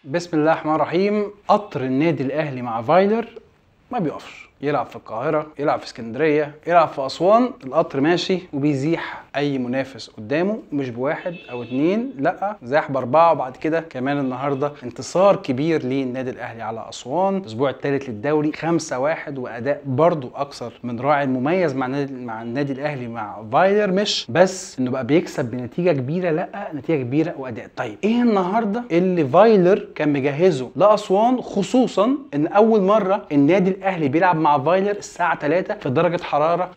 بسم الله الرحمن الرحيم قطر النادي الاهلي مع فايلر ما بيقفش يلعب في القاهرة يلعب في اسكندرية يلعب في أسوان القطر ماشي وبيزيح أي منافس قدامه مش بواحد أو اتنين لأ زاح بأربعة وبعد كده كمان النهاردة انتصار كبير للنادي الأهلي على أسوان الأسبوع الثالث للدوري خمسة واحد وأداء برضو أكثر من رائع مميز مع النادي مع النادي الأهلي مع فايلر مش بس إنه بقى بيكسب بنتيجة كبيرة لأ نتيجة كبيرة وأداء طيب إيه النهاردة اللي فايلر كان مجهزه لأسوان خصوصا إن أول مرة النادي الأهلي بيلعب مع فايلر الساعة 3 في درجة حرارة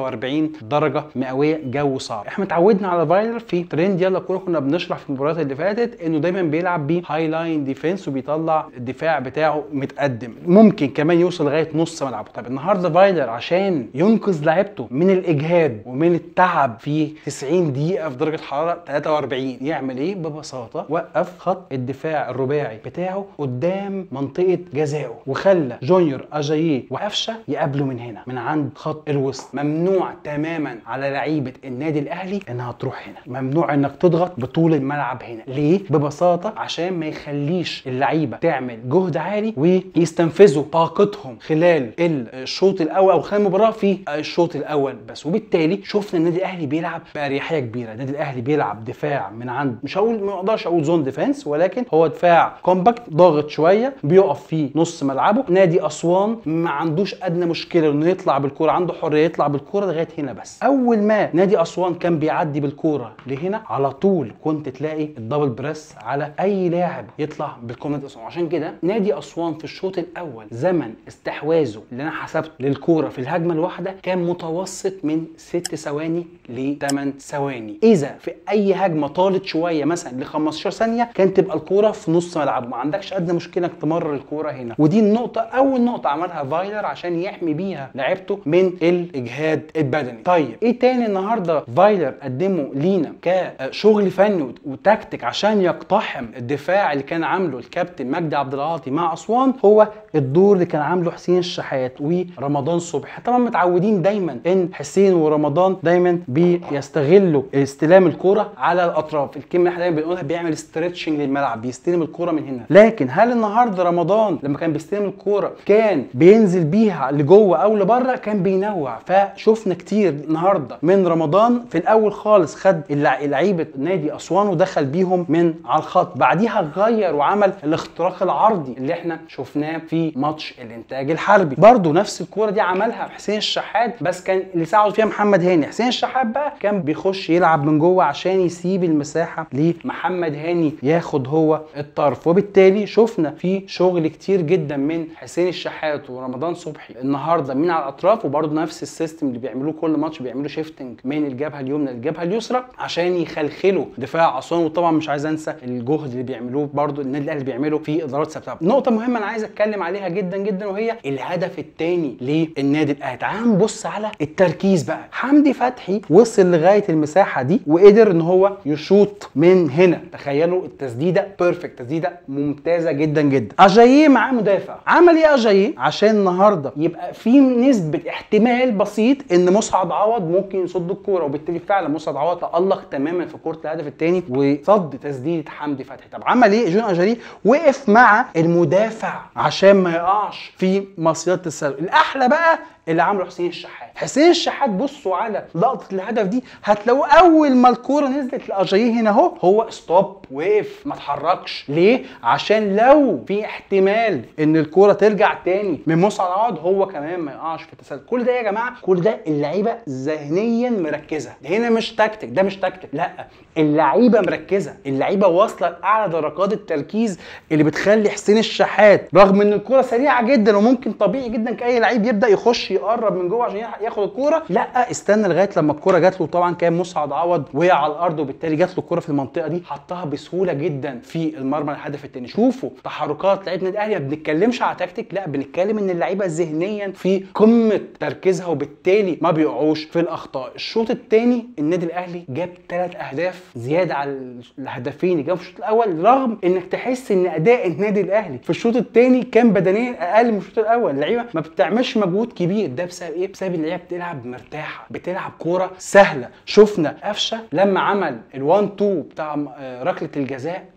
43 درجة مئوية جو صعب احنا اتعودنا على فايلر في ترند يلا كوره كنا بنشرح في المباريات اللي فاتت انه دايما بيلعب بيه هاي لاين ديفense وبيطلع الدفاع بتاعه متقدم ممكن كمان يوصل لغايه نص ملعبه طب النهارده فايلر عشان ينقذ لعيبته من الاجهاد ومن التعب في 90 دقيقه في درجه حراره 43 يعمل ايه ببساطه وقف خط الدفاع الرباعي بتاعه قدام منطقه جزائه وخلى جونيور اجاييه وقفشه يقابلوا من هنا من عند خط الوسط ممنوع تماما على لعيبه النادي الاهلي انها تروح هنا ممنوع انك تضغط بطول الملعب هنا ليه ببساطه عشان ما يخليش اللعيبه تعمل جهد عالي ويستنفذوا طاقتهم خلال الشوط الاول او خلال المباراه في الشوط الاول بس وبالتالي شفنا النادي الاهلي بيلعب باريحيه كبيره النادي الاهلي بيلعب دفاع من عند مش هقول ما اقدرش اقول زون ديفense ولكن هو دفاع كومباكت ضاغط شويه بيقف في نص ملعبه نادي اسوان ما عندوش ادنى مشكله انه يطلع بالكوره عنده حريه يطلع بالكوره لغايه هنا بس اول ما نادي اسوان كان بيعدي بالكوره لهنا على طول كنت تلاقي الدبل بريس على اي لاعب يطلع بالكومنت اسوان عشان كده نادي اسوان في الشوط الاول زمن استحواذه اللي انا حسبته للكوره في الهجمه الواحده كان متوسط من 6 ثواني ل 8 ثواني اذا في اي هجمه طالت شويه مثلا ل 15 ثانيه كانت تبقى الكوره في نص ملعب ما عندكش ادنى مشكله انك تمرر الكوره هنا ودي النقطه اول نقطه عملها فايلر عشان يحمي بيها لعيبته من الاجهاد البدني طيب ايه تاني النهارده فايلر قدمه لينا كشغل فني وتكتيك عشان يقتحم الدفاع اللي كان عامله الكابتن مجدي عبد العاطي مع اسوان هو الدور اللي كان عامله حسين الشحات ورمضان صبحي طبعا متعودين دايما ان حسين ورمضان دايما بيستغلوا استلام الكرة على الاطراف الكلمه اللي احنا دايما بنقولها بيعمل ستريتشنج للملعب بيستلم الكرة من هنا لكن هل النهارده رمضان لما كان بيستلم الكرة كان بينزل بيها لجوه او لبره كان بينوع فشفنا كتير النهارده من رمضان في الاول خالص خد لعيبه نادي اسوان ودخل بيهم من على الخط بعديها غير وعمل الاختراق العرضي اللي احنا شفناه في ماتش الانتاج الحربي برضو نفس الكوره دي عملها حسين الشحات بس كان اللي ساعد فيها محمد هاني حسين الشحات بقى كان بيخش يلعب من جوه عشان يسيب المساحه لمحمد هاني ياخد هو الطرف وبالتالي شفنا في شغل كتير جدا من حسين الشحات ورمضان صبحي النهارده من على الاطراف وبرضو نفس السيستم اللي بيعملوه كل ماتش بيعملوا شيفتنج من الجبهه اليمنى للجبهه اليسرى عشان يخلخلوا دفاع اسوان وطبعا مش عايز انسى الجهد اللي بيعملوه برضو النادي الاهلي بيعمله في ادارات ثابته نقطه مهمه انا عايز اتكلم عليها جدا جدا وهي الهدف الثاني للنادي الاهلي تعال نبص على التركيز بقى حمدي فتحي وصل لغايه المساحه دي وقدر ان هو يشوط من هنا تخيلوا التسديده بيرفكت تسديده ممتازه جدا جدا اجاييه معاه مدافع عمل ايه اجاييه عشان النهارده يبقى في نسبه احتمال بسيط ان مسعد عوض ممكن يصد الكوره وبالتالي فعلا مسعد عوض تالق تماما في كره الهدف الثاني وصد تسديده حمدي فتحي طب عمل ايه جون اجاييه وقف مع المدافع عشان ما يقعش في مصيده التسلل الاحلى بقى اللي عمله حسين الشحات حسين الشحات بصوا على لقطه الهدف دي هتلاقوا اول ما الكوره نزلت لاجاييه هنا اهو هو ستوب وقف ما اتحركش ليه عشان لو في احتمال ان الكوره ترجع تاني من مسعد عوض هو كمان ما يقعش في التسلل كل ده يا جماعه كل ده اللعيبه ذهنيا مركزه هنا مش تكتيك ده مش تكتيك لا اللعيبه مركزه اللعيبه واصله لاعلى درجات التركيز اللي بتخلي حسين الشحات رغم ان الكوره سريعه جدا وممكن طبيعي جدا كاي لعيب يبدا يخش يقرب من جوه عشان ياخد الكوره لا استنى لغايه لما الكوره جات له طبعا كان مسعد عوض وقع على الارض وبالتالي جات له الكوره في المنطقه دي حطها بسهوله جدا في المرمى الهدف الثاني شوفوا تحركات لعيبه النادي الاهلي ما بنتكلمش على تكتيك لا بنتكلم ان اللعيبه ذهنيا في قمه تركيزها وبالتالي ما بيقعوش في الاخطاء الشوط الثاني النادي الاهلي جاب ثلاث اهداف زياده على الهدفين اللي جابوا في الشوط الاول رغم انك تحس ان اداء النادي الاهلي في الشوط الثاني كان بدنيا اقل من الشوط الاول اللعيبه ما بتعملش مجهود كبير ده بسبب ايه بسبب اللعيبه بتلعب مرتاحه بتلعب كوره سهله شفنا قفشه لما عمل ال1 2 بتاع ركله الجزاء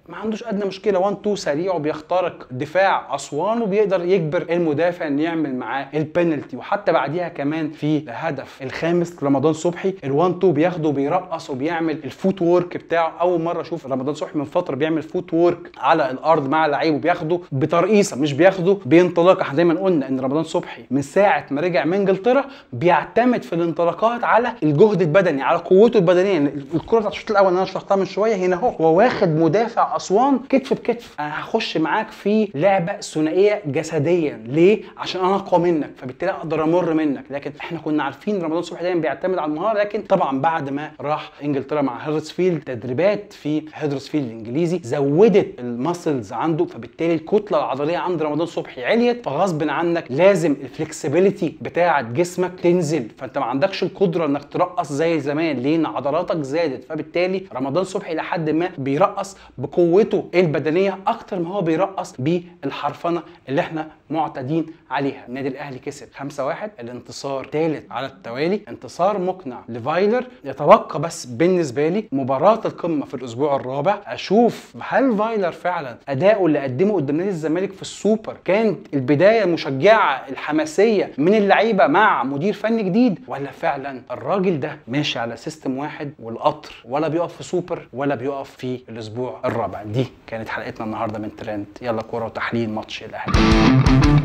ما عندوش ادنى مشكله 1 2 سريع وبيخترق دفاع اسوان وبيقدر يجبر المدافع ان يعمل معاه البنالتي وحتى بعديها كمان في الهدف الخامس رمضان صبحي ال1 2 بياخده بيرقص وبيعمل الفوت وورك بتاعه اول مره اشوف رمضان صبحي من فتره بيعمل فوت وورك على الارض مع لعيب وبياخده بترقيصه مش بياخده بانطلاق احنا دايما قلنا ان رمضان صبحي من ساعه ما رجع من انجلترا بيعتمد في الانطلاقات على الجهد البدني على قوته البدنيه الكره بتاعت الشوط الاول اللي انا شرحتها من شويه هنا اهو هو واخد مدافع اسوان كتف بكتف انا هخش معاك في لعبه ثنائيه جسديا ليه عشان انا اقوى منك فبالتالي اقدر امر منك لكن احنا كنا عارفين رمضان صبحي دايما بيعتمد على المهاره لكن طبعا بعد ما راح انجلترا مع هيدرسفيلد تدريبات في هيدرسفيلد الانجليزي زودت المسلز عنده فبالتالي الكتله العضليه عند رمضان صبحي عليت فغصب عنك لازم الفلكسبيليتي بتاعه جسمك تنزل فانت ما عندكش القدره انك ترقص زي زمان ليه ان عضلاتك زادت فبالتالي رمضان صبحي لحد ما بيرقص بقوته البدنيه اكتر ما هو بيرقص بالحرفنه اللي احنا معتادين عليها النادي الاهلي كسب 5-1 الانتصار ثالث على التوالي انتصار مقنع لفايلر يتبقى بس بالنسبه لي مباراه القمه في الاسبوع الرابع اشوف هل فايلر فعلا اداؤه اللي قدمه قدام نادي الزمالك في السوبر كانت البدايه المشجعه الحماسيه من اللعيبه مع مدير فني جديد ولا فعلا الراجل ده ماشي على سيستم واحد والقطر ولا بيقف في سوبر ولا بيقف في الاسبوع الرابع دي كانت حلقتنا النهارده من ترند يلا كوره وتحليل ماتش الاهلي